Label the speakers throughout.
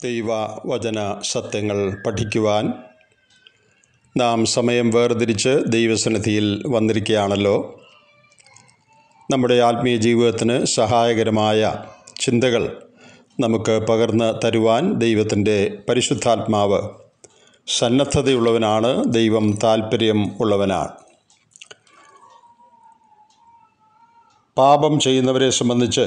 Speaker 1: ദൈവ വചന സത്യങ്ങൾ പഠിക്കുവാൻ നാം സമയം വേർതിരിച്ച് ദൈവസന്നിധിയിൽ വന്നിരിക്കുകയാണല്ലോ നമ്മുടെ ആത്മീയ ജീവിതത്തിന് സഹായകരമായ ചിന്തകൾ നമുക്ക് പകർന്ന് തരുവാൻ ദൈവത്തിൻ്റെ പരിശുദ്ധാത്മാവ് സന്നദ്ധതയുള്ളവനാണ് ദൈവം താല്പര്യം ഉള്ളവനാണ് പാപം ചെയ്യുന്നവരെ സംബന്ധിച്ച്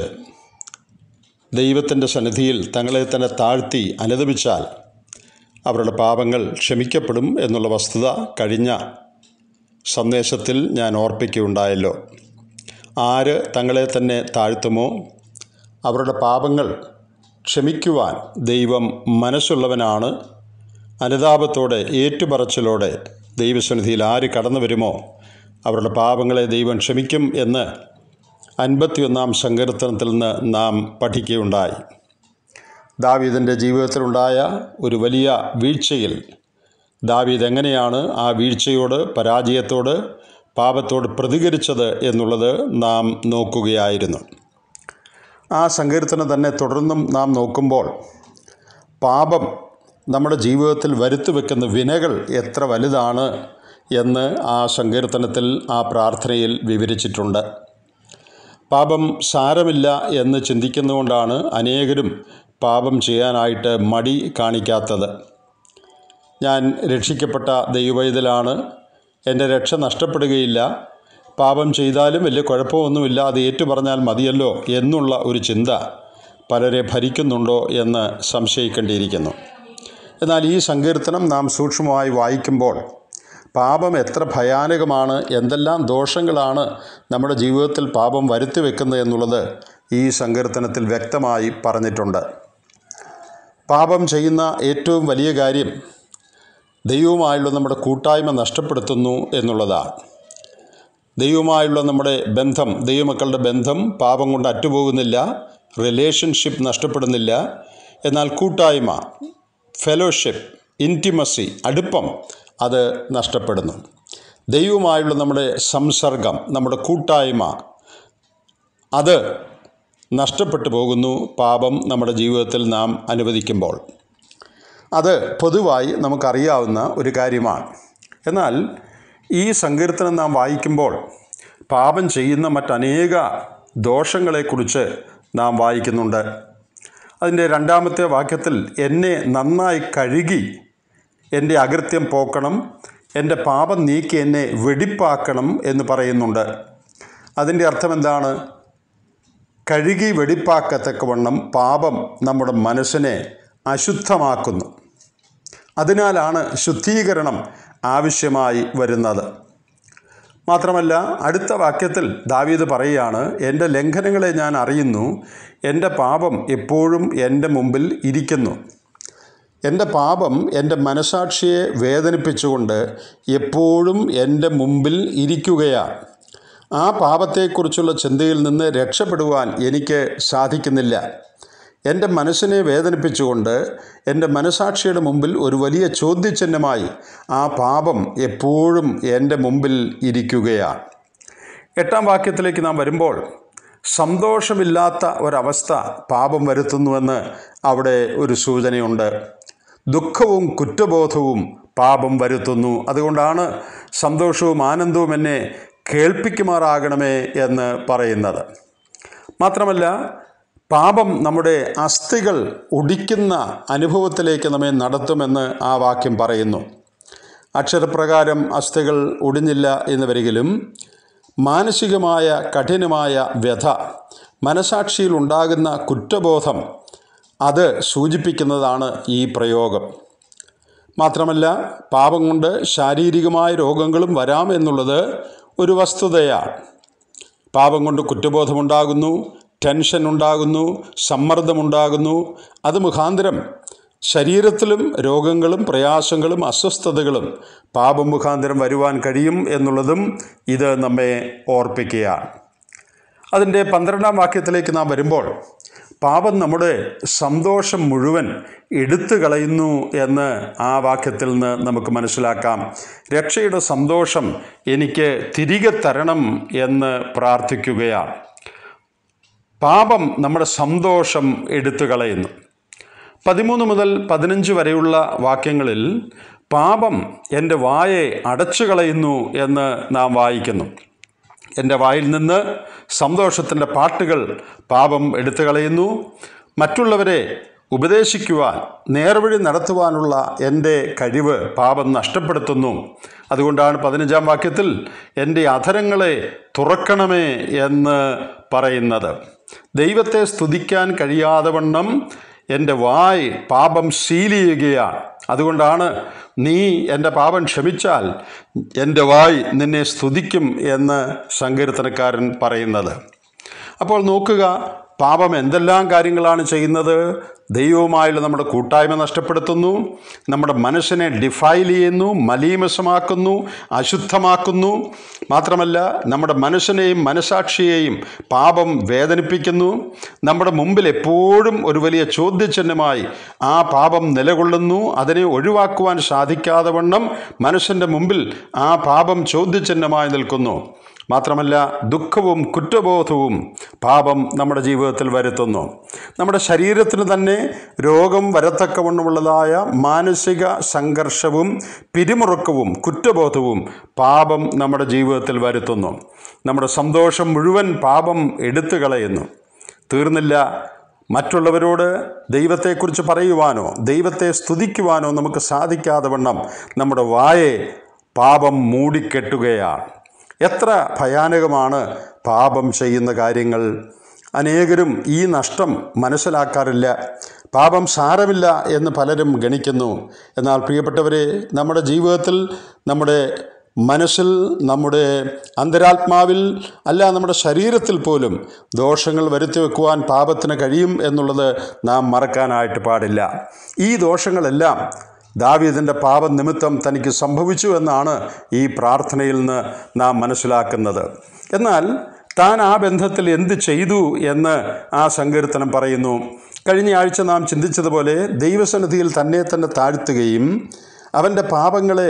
Speaker 1: ദൈവത്തിൻ്റെ സന്നിധിയിൽ തങ്ങളെ തന്നെ താഴ്ത്തി അനുദപിച്ചാൽ അവരുടെ പാപങ്ങൾ ക്ഷമിക്കപ്പെടും എന്നുള്ള വസ്തുത കഴിഞ്ഞ സന്ദേശത്തിൽ ഞാൻ ഓർപ്പിക്കുകയുണ്ടായല്ലോ ആര് തങ്ങളെ തന്നെ താഴ്ത്തുമോ അവരുടെ പാപങ്ങൾ ക്ഷമിക്കുവാൻ ദൈവം മനസ്സുള്ളവനാണ് അനുതാപത്തോടെ ഏറ്റുപറച്ചിലോടെ ദൈവസന്നിധിയിൽ ആര് കടന്നു വരുമോ അവരുടെ പാപങ്ങളെ ദൈവം ക്ഷമിക്കും എന്ന് അൻപത്തിയൊന്നാം സങ്കീർത്തനത്തിൽ നിന്ന് നാം പഠിക്കുകയുണ്ടായി ദാവീദിൻ്റെ ജീവിതത്തിലുണ്ടായ ഒരു വലിയ വീഴ്ചയിൽ ദാവീദ് എങ്ങനെയാണ് ആ വീഴ്ചയോട് പരാജയത്തോട് പാപത്തോട് പ്രതികരിച്ചത് എന്നുള്ളത് നാം നോക്കുകയായിരുന്നു ആ സങ്കീർത്തനം തന്നെ തുടർന്നും നാം നോക്കുമ്പോൾ പാപം നമ്മുടെ ജീവിതത്തിൽ വരുത്തി വെക്കുന്ന വിനകൾ എത്ര വലുതാണ് എന്ന് ആ സങ്കീർത്തനത്തിൽ ആ പ്രാർത്ഥനയിൽ വിവരിച്ചിട്ടുണ്ട് പാപം സാരമില്ല എന്ന് ചിന്തിക്കുന്നതുകൊണ്ടാണ് അനേകരും പാപം ചെയ്യാനായിട്ട് മടി കാണിക്കാത്തത് ഞാൻ രക്ഷിക്കപ്പെട്ട ദൈവവൈതലാണ് എൻ്റെ രക്ഷ നഷ്ടപ്പെടുകയില്ല പാപം ചെയ്താലും വലിയ കുഴപ്പമൊന്നുമില്ല അത് ഏറ്റുപറഞ്ഞാൽ മതിയല്ലോ എന്നുള്ള ഒരു ചിന്ത പലരെ ഭരിക്കുന്നുണ്ടോ എന്ന് സംശയിക്കേണ്ടിയിരിക്കുന്നു എന്നാൽ ഈ സങ്കീർത്തനം നാം സൂക്ഷ്മമായി വായിക്കുമ്പോൾ പാപം എത്ര ഭയാനകമാണ് എന്തെല്ലാം ദോഷങ്ങളാണ് നമ്മുടെ ജീവിതത്തിൽ പാപം വരുത്തി വെക്കുന്നത് എന്നുള്ളത് ഈ സങ്കീർത്തനത്തിൽ വ്യക്തമായി പറഞ്ഞിട്ടുണ്ട് പാപം ചെയ്യുന്ന ഏറ്റവും വലിയ കാര്യം ദൈവവുമായുള്ള നമ്മുടെ കൂട്ടായ്മ നഷ്ടപ്പെടുത്തുന്നു എന്നുള്ളതാണ് ദൈവവുമായുള്ള നമ്മുടെ ബന്ധം ദൈവമക്കളുടെ ബന്ധം പാപം കൊണ്ട് അറ്റുപോകുന്നില്ല റിലേഷൻഷിപ്പ് നഷ്ടപ്പെടുന്നില്ല എന്നാൽ കൂട്ടായ്മ ഫെലോഷിപ്പ് ഇൻറ്റിമസി അടുപ്പം അത് നഷ്ടപ്പെടുന്നു ദൈവവുമായുള്ള നമ്മുടെ സംസർഗം നമ്മുടെ കൂട്ടായ്മ അത് നഷ്ടപ്പെട്ടു പോകുന്നു പാപം നമ്മുടെ ജീവിതത്തിൽ നാം അനുവദിക്കുമ്പോൾ അത് പൊതുവായി നമുക്കറിയാവുന്ന ഒരു കാര്യമാണ് എന്നാൽ ഈ സങ്കീർത്തനം നാം വായിക്കുമ്പോൾ പാപം ചെയ്യുന്ന മറ്റനേക ദോഷങ്ങളെക്കുറിച്ച് നാം വായിക്കുന്നുണ്ട് അതിൻ്റെ രണ്ടാമത്തെ വാക്യത്തിൽ എന്നെ നന്നായി കഴുകി എൻ്റെ അകൃത്യം പോക്കണം എൻ്റെ പാപം നീക്കി എന്നെ വെടിപ്പാക്കണം എന്ന് പറയുന്നുണ്ട് അതിൻ്റെ അർത്ഥം എന്താണ് കഴുകി വെടിപ്പാക്കത്തക്കവണ്ണം പാപം നമ്മുടെ മനസ്സിനെ അശുദ്ധമാക്കുന്നു അതിനാലാണ് ശുദ്ധീകരണം ആവശ്യമായി വരുന്നത് മാത്രമല്ല അടുത്ത വാക്യത്തിൽ ദാവീദ് പറയുകയാണ് എൻ്റെ ലംഘനങ്ങളെ ഞാൻ അറിയുന്നു എൻ്റെ പാപം എപ്പോഴും എൻ്റെ മുമ്പിൽ ഇരിക്കുന്നു എൻ്റെ പാപം എൻ്റെ മനസാക്ഷിയെ വേദനിപ്പിച്ചുകൊണ്ട് എപ്പോഴും എൻ്റെ മുമ്പിൽ ഇരിക്കുകയാണ് ആ പാപത്തെക്കുറിച്ചുള്ള ചിന്തയിൽ നിന്ന് രക്ഷപ്പെടുവാൻ എനിക്ക് സാധിക്കുന്നില്ല എൻ്റെ മനസ്സിനെ വേദനിപ്പിച്ചുകൊണ്ട് എൻ്റെ മനസാക്ഷിയുടെ മുമ്പിൽ ഒരു വലിയ ചോദ്യചിഹ്നമായി ആ പാപം എപ്പോഴും എൻ്റെ മുമ്പിൽ ഇരിക്കുകയാണ് എട്ടാം വാക്യത്തിലേക്ക് നാം വരുമ്പോൾ സന്തോഷമില്ലാത്ത ഒരവസ്ഥ പാപം വരുത്തുന്നുവെന്ന് അവിടെ ഒരു സൂചനയുണ്ട് ദുഃഖവും കുറ്റബോധവും പാപം വരുത്തുന്നു അതുകൊണ്ടാണ് സന്തോഷവും ആനന്ദവും എന്നെ കേൾപ്പിക്കുമാറാകണമേ എന്ന് പറയുന്നത് മാത്രമല്ല പാപം നമ്മുടെ അസ്ഥികൾ ഒടിക്കുന്ന അനുഭവത്തിലേക്ക് നമ്മെ നടത്തുമെന്ന് ആ വാക്യം പറയുന്നു അക്ഷരപ്രകാരം അസ്ഥികൾ ഒടിഞ്ഞില്ല എന്ന് വരികിലും മാനസികമായ കഠിനമായ വ്യഥ മനസാക്ഷിയിൽ ഉണ്ടാകുന്ന കുറ്റബോധം അത് സൂചിപ്പിക്കുന്നതാണ് ഈ പ്രയോഗം മാത്രമല്ല പാപം കൊണ്ട് ശാരീരികമായ രോഗങ്ങളും വരാം എന്നുള്ളത് ഒരു വസ്തുതയാണ് പാപം കൊണ്ട് കുറ്റബോധമുണ്ടാകുന്നു ടെൻഷൻ ഉണ്ടാകുന്നു സമ്മർദ്ദമുണ്ടാകുന്നു അത് മുഖാന്തരം ശരീരത്തിലും രോഗങ്ങളും പ്രയാസങ്ങളും അസ്വസ്ഥതകളും പാപം മുഖാന്തരം വരുവാൻ കഴിയും എന്നുള്ളതും ഇത് നമ്മെ ഓർപ്പിക്കുകയാണ് അതിൻ്റെ പന്ത്രണ്ടാം വാക്യത്തിലേക്ക് നാം വരുമ്പോൾ പാപം നമ്മുടെ സന്തോഷം മുഴുവൻ എടുത്തു കളയുന്നു എന്ന് ആ വാക്യത്തിൽ നിന്ന് നമുക്ക് മനസ്സിലാക്കാം രക്ഷയുടെ സന്തോഷം എനിക്ക് തിരികെ തരണം എന്ന് പ്രാർത്ഥിക്കുകയാണ് പാപം നമ്മുടെ സന്തോഷം എടുത്തു കളയുന്നു പതിമൂന്ന് മുതൽ പതിനഞ്ച് വരെയുള്ള വാക്യങ്ങളിൽ പാപം എൻ്റെ വായെ അടച്ചു കളയുന്നു എന്ന് നാം വായിക്കുന്നു എൻ്റെ വായിൽ നിന്ന് സന്തോഷത്തിൻ്റെ പാട്ടുകൾ പാപം എടുത്തു കളയുന്നു മറ്റുള്ളവരെ ഉപദേശിക്കുവാൻ നേർവഴി നടത്തുവാനുള്ള എൻ്റെ കഴിവ് പാപം നഷ്ടപ്പെടുത്തുന്നു അതുകൊണ്ടാണ് പതിനഞ്ചാം വാക്യത്തിൽ എൻ്റെ അധരങ്ങളെ തുറക്കണമേ എന്ന് പറയുന്നത് ദൈവത്തെ സ്തുതിക്കാൻ കഴിയാതെ വണ്ണം എൻ്റെ വായ് പാപം ശീലിയുകയാണ് അതുകൊണ്ടാണ് നീ എൻ്റെ പാപം ക്ഷമിച്ചാൽ എൻ്റെ വായ് നിന്നെ സ്തുതിക്കും എന്ന് സങ്കീർത്തനക്കാരൻ പറയുന്നത് അപ്പോൾ നോക്കുക പാപം എന്തെല്ലാം കാര്യങ്ങളാണ് ചെയ്യുന്നത് ദൈവവുമായുള്ള നമ്മുടെ കൂട്ടായ്മ നഷ്ടപ്പെടുത്തുന്നു നമ്മുടെ മനസ്സിനെ ഡിഫൈൽ ചെയ്യുന്നു മലീമസമാക്കുന്നു അശുദ്ധമാക്കുന്നു മാത്രമല്ല നമ്മുടെ മനസ്സിനെയും മനസാക്ഷിയെയും പാപം വേദനിപ്പിക്കുന്നു നമ്മുടെ മുമ്പിൽ എപ്പോഴും ഒരു വലിയ ചോദ്യചിഹ്നമായി ആ പാപം നിലകൊള്ളുന്നു അതിനെ ഒഴിവാക്കുവാൻ സാധിക്കാതെ വണ്ണം മനസ്സിൻ്റെ മുമ്പിൽ ആ പാപം ചോദ്യചിഹ്നമായി നിൽക്കുന്നു മാത്രമല്ല ദുഃഖവും കുറ്റബോധവും പാപം നമ്മുടെ ജീവിതത്തിൽ വരുത്തുന്നു നമ്മുടെ ശരീരത്തിന് തന്നെ രോഗം വരത്തക്കവണ്ണമുള്ളതായ മാനസിക സംഘർഷവും പിരിമുറുക്കവും കുറ്റബോധവും പാപം നമ്മുടെ ജീവിതത്തിൽ വരുത്തുന്നു നമ്മുടെ സന്തോഷം മുഴുവൻ പാപം എടുത്തു കളയുന്നു തീർന്നില്ല മറ്റുള്ളവരോട് ദൈവത്തെക്കുറിച്ച് പറയുവാനോ ദൈവത്തെ സ്തുതിക്കുവാനോ നമുക്ക് സാധിക്കാതെ വണ്ണം നമ്മുടെ വായെ പാപം മൂടിക്കെട്ടുകയാണ് എത്ര ഭയാനകമാണ് പാപം ചെയ്യുന്ന കാര്യങ്ങൾ അനേകരും ഈ നഷ്ടം മനസ്സിലാക്കാറില്ല പാപം സാരമില്ല എന്ന് പലരും ഗണിക്കുന്നു എന്നാൽ പ്രിയപ്പെട്ടവരെ നമ്മുടെ ജീവിതത്തിൽ നമ്മുടെ മനസ്സിൽ നമ്മുടെ അന്തരാത്മാവിൽ അല്ല നമ്മുടെ ശരീരത്തിൽ പോലും ദോഷങ്ങൾ വരുത്തി വെക്കുവാൻ പാപത്തിന് കഴിയും എന്നുള്ളത് നാം മറക്കാനായിട്ട് പാടില്ല ഈ ദോഷങ്ങളെല്ലാം ദാവീദിൻ്റെ പാപനിമിത്തം തനിക്ക് സംഭവിച്ചു എന്നാണ് ഈ പ്രാർത്ഥനയിൽ നിന്ന് നാം മനസ്സിലാക്കുന്നത് എന്നാൽ താൻ ആ ബന്ധത്തിൽ എന്ത് ചെയ്തു എന്ന് ആ സങ്കീർത്തനം പറയുന്നു കഴിഞ്ഞ ആഴ്ച നാം ചിന്തിച്ചതുപോലെ ദൈവസന്നിധിയിൽ തന്നെ തന്നെ താഴ്ത്തുകയും അവൻ്റെ പാപങ്ങളെ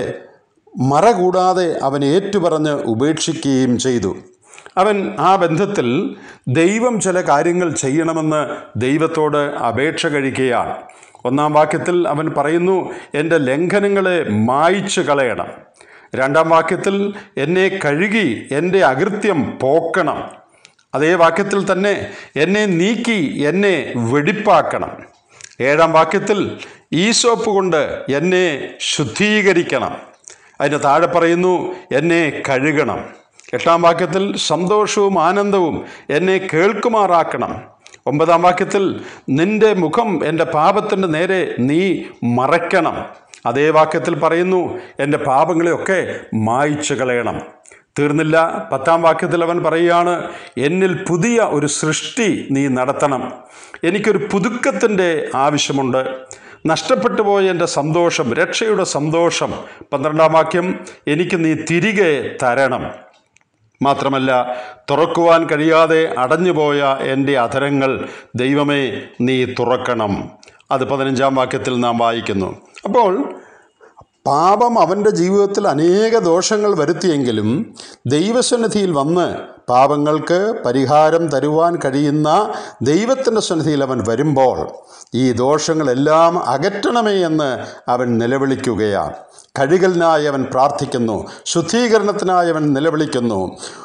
Speaker 1: മറ കൂടാതെ അവൻ ഏറ്റുപറഞ്ഞ് ഉപേക്ഷിക്കുകയും ചെയ്തു അവൻ ആ ബന്ധത്തിൽ ദൈവം ചില കാര്യങ്ങൾ ചെയ്യണമെന്ന് ദൈവത്തോട് അപേക്ഷ കഴിക്കുകയാണ് ഒന്നാം വാക്യത്തിൽ അവൻ പറയുന്നു എൻ്റെ ലംഘനങ്ങളെ മായ്ച്ചു കളയണം രണ്ടാം വാക്യത്തിൽ എന്നെ കഴുകി എൻ്റെ അകൃത്യം പോക്കണം അതേ വാക്യത്തിൽ തന്നെ എന്നെ നീക്കി എന്നെ വെടിപ്പാക്കണം ഏഴാം വാക്യത്തിൽ ഈസോപ്പ് കൊണ്ട് എന്നെ ശുദ്ധീകരിക്കണം അതിന് താഴെ പറയുന്നു എന്നെ കഴുകണം എട്ടാം വാക്യത്തിൽ സന്തോഷവും ആനന്ദവും എന്നെ കേൾക്കുമാറാക്കണം ഒമ്പതാം വാക്യത്തിൽ നിന്റെ മുഖം എൻ്റെ പാപത്തിൻ്റെ നേരെ നീ മറയ്ക്കണം അതേ വാക്യത്തിൽ പറയുന്നു എൻ്റെ പാപങ്ങളെയൊക്കെ മായ്ച്ചു കളയണം തീർന്നില്ല പത്താം വാക്യത്തിൽ അവൻ പറയുകയാണ് എന്നിൽ പുതിയ ഒരു സൃഷ്ടി നീ നടത്തണം എനിക്കൊരു പുതുക്കത്തിൻ്റെ ആവശ്യമുണ്ട് നഷ്ടപ്പെട്ടു പോയ എൻ്റെ സന്തോഷം രക്ഷയുടെ സന്തോഷം പന്ത്രണ്ടാം വാക്യം എനിക്ക് നീ തിരികെ തരണം മാത്രമല്ല തുറക്കുവാൻ കഴിയാതെ അടഞ്ഞുപോയ എൻ്റെ അധരങ്ങൾ ദൈവമേ നീ തുറക്കണം അത് പതിനഞ്ചാം വാക്യത്തിൽ നാം വായിക്കുന്നു അപ്പോൾ പാപം അവൻ്റെ ജീവിതത്തിൽ അനേക ദോഷങ്ങൾ വരുത്തിയെങ്കിലും ദൈവസന്നിധിയിൽ വന്ന് പാപങ്ങൾക്ക് പരിഹാരം തരുവാൻ കഴിയുന്ന ദൈവത്തിൻ്റെ സന്നിധിയിൽ അവൻ വരുമ്പോൾ ഈ ദോഷങ്ങളെല്ലാം അകറ്റണമേ എന്ന് അവൻ നിലവിളിക്കുകയാണ് കഴുകലിനായി അവൻ പ്രാർത്ഥിക്കുന്നു ശുദ്ധീകരണത്തിനായി അവൻ നിലവിളിക്കുന്നു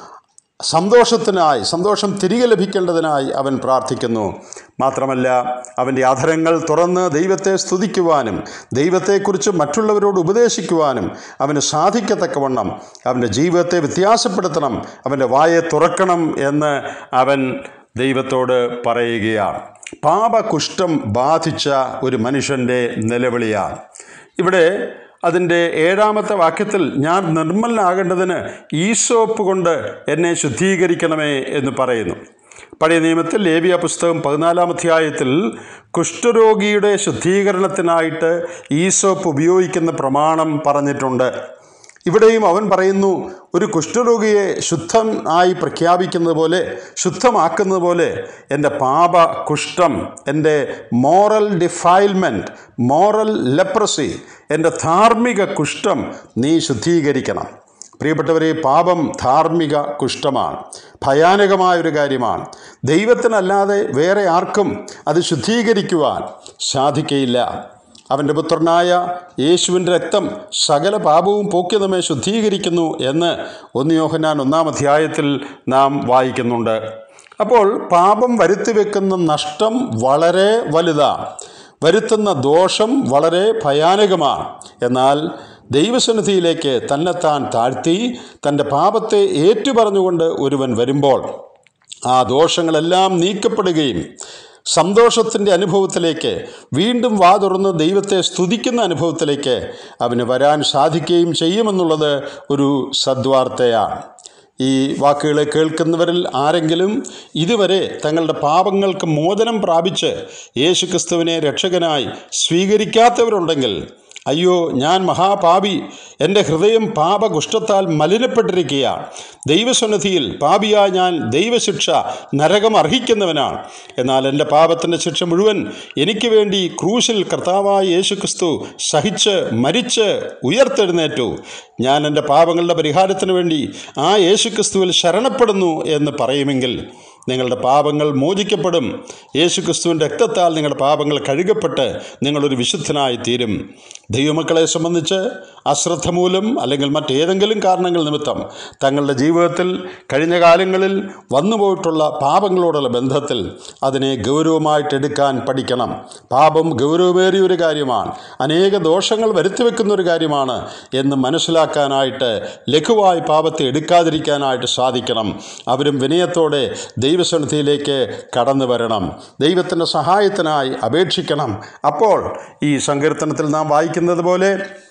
Speaker 1: സന്തോഷത്തിനായി സന്തോഷം തിരികെ ലഭിക്കേണ്ടതിനായി അവൻ പ്രാർത്ഥിക്കുന്നു മാത്രമല്ല അവൻ്റെ അധരങ്ങൾ തുറന്ന് ദൈവത്തെ സ്തുതിക്കുവാനും ദൈവത്തെക്കുറിച്ച് മറ്റുള്ളവരോട് ഉപദേശിക്കുവാനും അവന് സാധിക്കത്തക്കവണ്ണം അവൻ്റെ ജീവിതത്തെ വ്യത്യാസപ്പെടുത്തണം അവൻ്റെ വായെ തുറക്കണം എന്ന് അവൻ ദൈവത്തോട് പറയുകയാണ് പാപകുഷ്ഠം ബാധിച്ച ഒരു മനുഷ്യൻ്റെ നിലവിളിയാണ് ഇവിടെ അതിൻ്റെ ഏഴാമത്തെ വാക്യത്തിൽ ഞാൻ നിർമ്മലനാകേണ്ടതിന് ഈസോപ്പ് കൊണ്ട് എന്നെ ശുദ്ധീകരിക്കണമേ എന്ന് പറയുന്നു പഴയ നിയമത്തിൽ ലേവിയ പുസ്തകം പതിനാലാം അധ്യായത്തിൽ കുഷ്ഠരോഗിയുടെ ശുദ്ധീകരണത്തിനായിട്ട് ഈസോപ്പ് ഉപയോഗിക്കുന്ന പ്രമാണം പറഞ്ഞിട്ടുണ്ട് ഇവിടെയും അവൻ പറയുന്നു ഒരു കുഷ്ഠരോഗിയെ ശുദ്ധം ആയി പ്രഖ്യാപിക്കുന്നത് പോലെ ശുദ്ധമാക്കുന്നത് പോലെ എൻ്റെ പാപ കുഷ്ഠം എൻ്റെ മോറൽ ഡിഫൈൽമെൻറ്റ് മോറൽ ലെപ്രസി എൻ്റെ ധാർമ്മിക കുഷ്ഠം നീ ശുദ്ധീകരിക്കണം പ്രിയപ്പെട്ടവരെ പാപം ധാർമ്മിക കുഷ്ഠമാണ് ഭയാനകമായ ഒരു കാര്യമാണ് ദൈവത്തിനല്ലാതെ വേറെ ആർക്കും അത് ശുദ്ധീകരിക്കുവാൻ സാധിക്കയില്ല അവൻ്റെ പുത്രനായ യേശുവിൻ്റെ രക്തം സകല പാപവും പോക്കി നമ്മെ ശുദ്ധീകരിക്കുന്നു എന്ന് ഒന്ന് യോഹന്നാൻ ഒന്നാം അധ്യായത്തിൽ നാം വായിക്കുന്നുണ്ട് അപ്പോൾ പാപം വരുത്തി വെക്കുന്ന നഷ്ടം വളരെ വലുതാണ് വരുത്തുന്ന ദോഷം വളരെ ഭയാനകമാണ് എന്നാൽ ദൈവസന്നിധിയിലേക്ക് തന്നെത്താൻ താഴ്ത്തി തൻ്റെ പാപത്തെ ഏറ്റുപറഞ്ഞുകൊണ്ട് ഒരുവൻ വരുമ്പോൾ ആ ദോഷങ്ങളെല്ലാം നീക്കപ്പെടുകയും സന്തോഷത്തിൻ്റെ അനുഭവത്തിലേക്ക് വീണ്ടും വാ തുറന്ന് ദൈവത്തെ സ്തുതിക്കുന്ന അനുഭവത്തിലേക്ക് അവന് വരാൻ സാധിക്കുകയും ചെയ്യുമെന്നുള്ളത് ഒരു സദ്വാർത്തയാണ് ഈ വാക്കുകളെ കേൾക്കുന്നവരിൽ ആരെങ്കിലും ഇതുവരെ തങ്ങളുടെ പാപങ്ങൾക്ക് മോചനം പ്രാപിച്ച് യേശുക്രിസ്തുവിനെ രക്ഷകനായി സ്വീകരിക്കാത്തവരുണ്ടെങ്കിൽ അയ്യോ ഞാൻ മഹാപാപി എൻ്റെ ഹൃദയം പാപകുഷ്ഠത്താൽ മലിനപ്പെട്ടിരിക്കുകയാണ് ദൈവസന്നിധിയിൽ പാപിയായ ഞാൻ ദൈവശിക്ഷ നരകം അർഹിക്കുന്നവനാണ് എന്നാൽ എൻ്റെ പാപത്തിൻ്റെ ശിക്ഷ മുഴുവൻ എനിക്ക് വേണ്ടി ക്രൂശിൽ കർത്താവായ യേശുക്രിസ്തു സഹിച്ച് മരിച്ച് ഉയർത്തെഴുന്നേറ്റു ഞാൻ എൻ്റെ പാപങ്ങളുടെ പരിഹാരത്തിന് വേണ്ടി ആ യേശുക്രിസ്തുവിൽ ശരണപ്പെടുന്നു എന്ന് പറയുമെങ്കിൽ നിങ്ങളുടെ പാപങ്ങൾ മോചിക്കപ്പെടും യേശുക്രിസ്തുവിൻ്റെ രക്തത്താൽ നിങ്ങളുടെ പാപങ്ങൾ കഴുകപ്പെട്ട് നിങ്ങളൊരു വിശുദ്ധനായി തീരും ദൈവമക്കളെ സംബന്ധിച്ച് അശ്രദ്ധ മൂലം അല്ലെങ്കിൽ മറ്റേതെങ്കിലും കാരണങ്ങൾ നിമിത്തം തങ്ങളുടെ ജീവിതത്തിൽ കഴിഞ്ഞ കാലങ്ങളിൽ വന്നുപോയിട്ടുള്ള പാപങ്ങളോടുള്ള ബന്ധത്തിൽ അതിനെ ഗൗരവമായിട്ട് എടുക്കാൻ പഠിക്കണം പാപം ഗൗരവമേറിയ ഒരു കാര്യമാണ് അനേക ദോഷങ്ങൾ വരുത്തിവെക്കുന്ന ഒരു കാര്യമാണ് എന്ന് മനസ്സിലാക്കാനായിട്ട് ലഘുവായി പാപത്തെ എടുക്കാതിരിക്കാനായിട്ട് സാധിക്കണം അവരും വിനയത്തോടെ ദൈവസന്നിധിയിലേക്ക് കടന്നു വരണം ദൈവത്തിൻ്റെ സഹായത്തിനായി അപേക്ഷിക്കണം അപ്പോൾ ഈ സങ്കീർത്തനത്തിൽ നാം വായിക്കുന്നത് പോലെ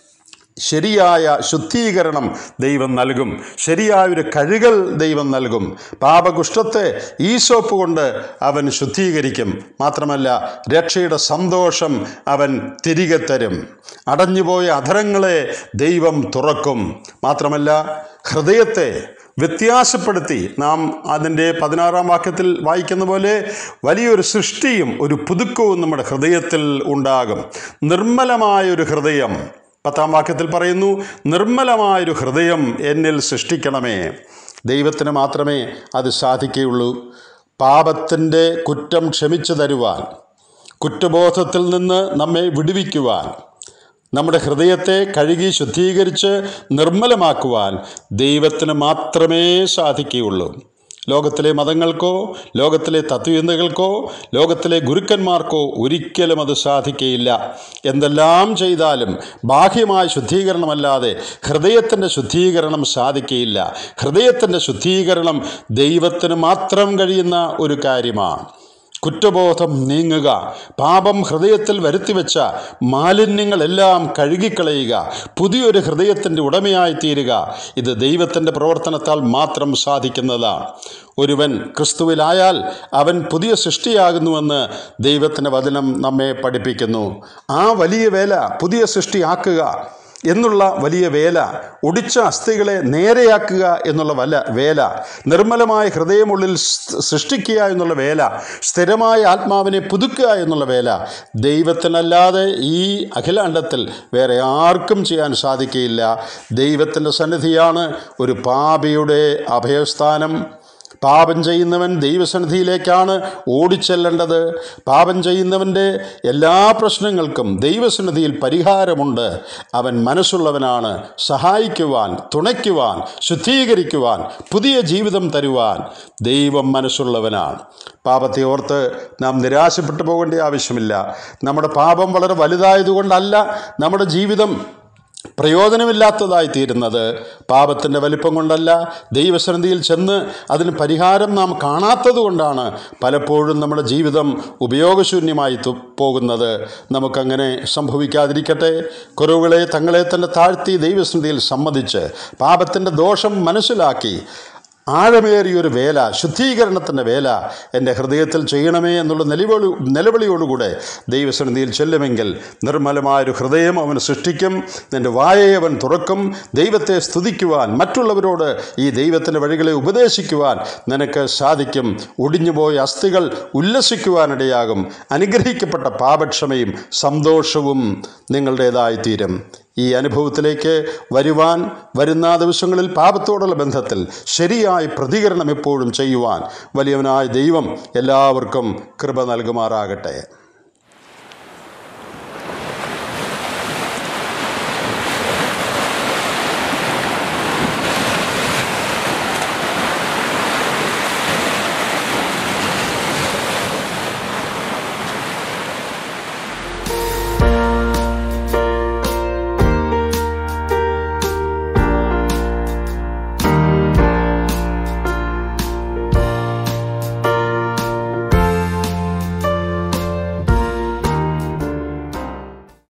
Speaker 1: ശരിയായ ശുദ്ധീകരണം ദൈവം നൽകും ശരിയായൊരു കഴുകൽ ദൈവം നൽകും പാപകുഷ്ഠത്തെ ഈശോപ്പ് കൊണ്ട് അവൻ ശുദ്ധീകരിക്കും മാത്രമല്ല രക്ഷയുടെ സന്തോഷം അവൻ തിരികെ തരും അടഞ്ഞുപോയ അധരങ്ങളെ ദൈവം തുറക്കും മാത്രമല്ല ഹൃദയത്തെ വ്യത്യാസപ്പെടുത്തി നാം അതിൻ്റെ പതിനാറാം വാക്യത്തിൽ വായിക്കുന്ന പോലെ വലിയൊരു സൃഷ്ടിയും ഒരു പുതുക്കവും നമ്മുടെ ഹൃദയത്തിൽ ഉണ്ടാകും നിർമ്മലമായൊരു ഹൃദയം പത്താം വാക്യത്തിൽ പറയുന്നു നിർമ്മലമായൊരു ഹൃദയം എന്നിൽ സൃഷ്ടിക്കണമേ ദൈവത്തിന് മാത്രമേ അത് സാധിക്കുകയുള്ളൂ പാപത്തിൻ്റെ കുറ്റം ക്ഷമിച്ചു തരുവാൻ കുറ്റബോധത്തിൽ നിന്ന് നമ്മെ വിടുവിക്കുവാൻ നമ്മുടെ ഹൃദയത്തെ കഴുകി ശുദ്ധീകരിച്ച് നിർമ്മലമാക്കുവാൻ ദൈവത്തിന് മാത്രമേ സാധിക്കുകയുള്ളൂ ലോകത്തിലെ മതങ്ങൾക്കോ ലോകത്തിലെ തത്വചിന്തകൾക്കോ ലോകത്തിലെ ഗുരുക്കന്മാർക്കോ ഒരിക്കലും അത് സാധിക്കയില്ല എന്തെല്ലാം ചെയ്താലും ബാഹ്യമായ ശുദ്ധീകരണമല്ലാതെ ഹൃദയത്തിൻ്റെ ശുദ്ധീകരണം സാധിക്കയില്ല ഹൃദയത്തിൻ്റെ ശുദ്ധീകരണം ദൈവത്തിന് മാത്രം കഴിയുന്ന ഒരു കാര്യമാണ് കുറ്റബോധം നീങ്ങുക പാപം ഹൃദയത്തിൽ വരുത്തിവെച്ച മാലിന്യങ്ങളെല്ലാം കഴുകിക്കളയുക പുതിയൊരു ഹൃദയത്തിൻ്റെ ഉടമയായി തീരുക ഇത് ദൈവത്തിൻ്റെ പ്രവർത്തനത്താൽ മാത്രം സാധിക്കുന്നതാണ് ഒരുവൻ ക്രിസ്തുവിലായാൽ അവൻ പുതിയ സൃഷ്ടിയാകുന്നുവെന്ന് ദൈവത്തിൻ്റെ വചനം നമ്മെ പഠിപ്പിക്കുന്നു ആ വലിയ വേല പുതിയ സൃഷ്ടിയാക്കുക എന്നുള്ള വലിയ വേല ഒടിച്ച അസ്ഥികളെ നേരെയാക്കുക എന്നുള്ള വല വേല നിർമ്മലമായ ഹൃദയമുള്ളിൽ സ് സൃഷ്ടിക്കുക എന്നുള്ള വേല സ്ഥിരമായ ആത്മാവിനെ പുതുക്കുക എന്നുള്ള വേല ദൈവത്തിനല്ലാതെ ഈ അഖിലാണ്ടത്തിൽ വേറെ ആർക്കും ചെയ്യാൻ സാധിക്കുകയില്ല ദൈവത്തിൻ്റെ സന്നിധിയാണ് ഒരു പാപിയുടെ അഭയസ്ഥാനം പാപം ചെയ്യുന്നവൻ ദൈവസന്നിധിയിലേക്കാണ് ഓടിച്ചെല്ലേണ്ടത് പാപം ചെയ്യുന്നവൻ്റെ എല്ലാ പ്രശ്നങ്ങൾക്കും ദൈവസന്നിധിയിൽ പരിഹാരമുണ്ട് അവൻ മനസ്സുള്ളവനാണ് സഹായിക്കുവാൻ തുണയ്ക്കുവാൻ ശുദ്ധീകരിക്കുവാൻ പുതിയ ജീവിതം തരുവാൻ ദൈവം മനസ്സുള്ളവനാണ് പാപത്തെ ഓർത്ത് നാം നിരാശപ്പെട്ടു പോകേണ്ട ആവശ്യമില്ല നമ്മുടെ പാപം വളരെ വലുതായതുകൊണ്ടല്ല നമ്മുടെ ജീവിതം പ്രയോജനമില്ലാത്തതായി തീരുന്നത് പാപത്തിൻ്റെ വലിപ്പം കൊണ്ടല്ല ദൈവസന്നിധിയിൽ ചെന്ന് അതിന് പരിഹാരം നാം കാണാത്തത് കൊണ്ടാണ് പലപ്പോഴും നമ്മുടെ ജീവിതം ഉപയോഗശൂന്യമായി തു- പോകുന്നത് നമുക്കങ്ങനെ സംഭവിക്കാതിരിക്കട്ടെ കുറവുകളെ തങ്ങളെ തന്നെ താഴ്ത്തി ദൈവസന്നിധിയിൽ സമ്മതിച്ച് പാപത്തിൻ്റെ ദോഷം മനസ്സിലാക്കി ആഴമേറിയൊരു വേല ശുദ്ധീകരണത്തിൻ്റെ വേല എൻ്റെ ഹൃദയത്തിൽ ചെയ്യണമേ എന്നുള്ള നിലവിളി നിലവിളിയോടുകൂടെ ദൈവസന്നിധിയിൽ ചെല്ലുമെങ്കിൽ നിർമ്മലമായൊരു ഹൃദയം അവൻ സൃഷ്ടിക്കും നിൻ്റെ വായയെ അവൻ തുറക്കും ദൈവത്തെ സ്തുതിക്കുവാൻ മറ്റുള്ളവരോട് ഈ ദൈവത്തിൻ്റെ വഴികളെ ഉപദേശിക്കുവാൻ നിനക്ക് സാധിക്കും ഒടിഞ്ഞുപോയ അസ്ഥികൾ ഉല്ലസിക്കുവാനിടയാകും അനുഗ്രഹിക്കപ്പെട്ട പാപക്ഷമയും സന്തോഷവും നിങ്ങളുടേതായിത്തീരും ഈ അനുഭവത്തിലേക്ക് വരുവാൻ വരുന്ന ദിവസങ്ങളിൽ പാപത്തോടുള്ള ബന്ധത്തിൽ ശരിയായ പ്രതികരണം എപ്പോഴും ചെയ്യുവാൻ വലിയവനായ ദൈവം എല്ലാവർക്കും കൃപ നൽകുമാറാകട്ടെ